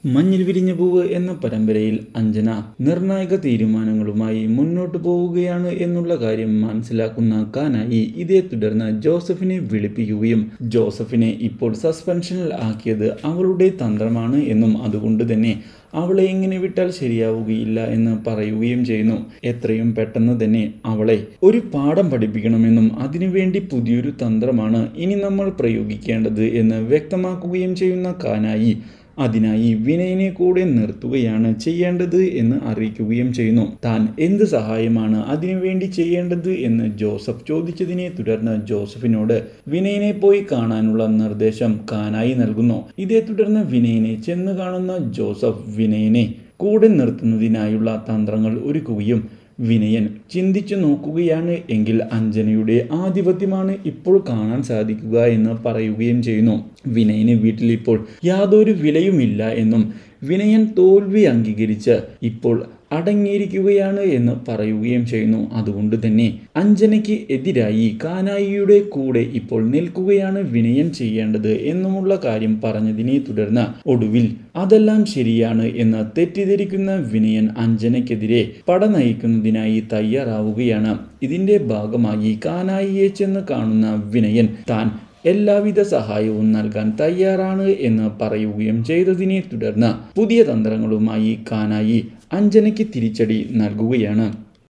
മഞ്ഞിൽ വിരിഞ്ഞ പൂവ് എന്ന പരമ്പരയിൽ അഞ്ജന നിർണായക തീരുമാനങ്ങളുമായി മുന്നോട്ട് പോവുകയാണ് എന്നുള്ള കാര്യം മനസ്സിലാക്കുന്ന കാനായി ഇതേ തുടർന്ന് ജോസഫിനെ വിളിപ്പിക്കുകയും ജോസഫിനെ ഇപ്പോൾ സസ്പെൻഷനിൽ ആക്കിയത് അവളുടെ തന്ത്രമാണ് എന്നും അതുകൊണ്ട് തന്നെ അവളെ ഇങ്ങനെ വിട്ടാൽ ശരിയാവുകയില്ല എന്ന് പറയുകയും ചെയ്യുന്നു എത്രയും പെട്ടെന്ന് തന്നെ അവളെ ഒരു പാഠം പഠിപ്പിക്കണമെന്നും അതിനുവേണ്ടി പുതിയൊരു തന്ത്രമാണ് ഇനി നമ്മൾ പ്രയോഗിക്കേണ്ടത് എന്ന് വ്യക്തമാക്കുകയും ചെയ്യുന്ന കാനായി അതിനായി വിനയനെ കൂടെ നിർത്തുകയാണ് ചെയ്യേണ്ടത് എന്ന് അറിയിക്കുകയും ചെയ്യുന്നു താൻ എന്ത് സഹായമാണ് അതിനുവേണ്ടി ചെയ്യേണ്ടത് എന്ന് ജോസഫ് ചോദിച്ചതിനെ തുടർന്ന് ജോസഫിനോട് വിനയനെ പോയി കാണാനുള്ള നിർദ്ദേശം കാനായി നൽകുന്നു ഇതേ തുടർന്ന് വിനയനെ ചെന്ന് കാണുന്ന ജോസഫ് വിനയനെ കൂടെ നിർത്തുന്നതിനായുള്ള തന്ത്രങ്ങൾ ഒരുക്കുകയും വിനയൻ ചിന്തിച്ചു നോക്കുകയാണ് എങ്കിൽ അഞ്ജനയുടെ ആധിപത്യമാണ് ഇപ്പോൾ കാണാൻ സാധിക്കുക എന്ന് പറയുകയും ചെയ്യുന്നു വിനയന് വീട്ടിൽ ഇപ്പോൾ യാതൊരു വിലയുമില്ല എന്നും വിനയൻ തോൽവി അംഗീകരിച്ച് ഇപ്പോൾ അടങ്ങിയിരിക്കുകയാണ് എന്ന് പറയുകയും ചെയ്യുന്നു അതുകൊണ്ട് തന്നെ അഞ്ജനയ്ക്ക് എതിരായി കാനായിയുടെ കൂടെ ഇപ്പോൾ നിൽക്കുകയാണ് വിനയൻ ചെയ്യേണ്ടത് എന്നുമുള്ള കാര്യം പറഞ്ഞതിനെ തുടർന്ന് ഒടുവിൽ അതെല്ലാം ശരിയാണ് എന്ന് തെറ്റിദ്ധരിക്കുന്ന വിനയൻ അഞ്ജനയ്ക്കെതിരെ പട നയിക്കുന്നതിനായി തയ്യാറാവുകയാണ് ഇതിന്റെ ഭാഗമായി കാനായിയെ ചെന്ന് കാണുന്ന വിനയൻ താൻ എല്ലാവിധ സഹായവും നൽകാൻ തയ്യാറാണ് എന്ന് പറയുകയും ചെയ്തതിനെ തുടർന്ന് പുതിയ തന്ത്രങ്ങളുമായി കാനായി അഞ്ജനയ്ക്ക് തിരിച്ചടി നൽകുകയാണ്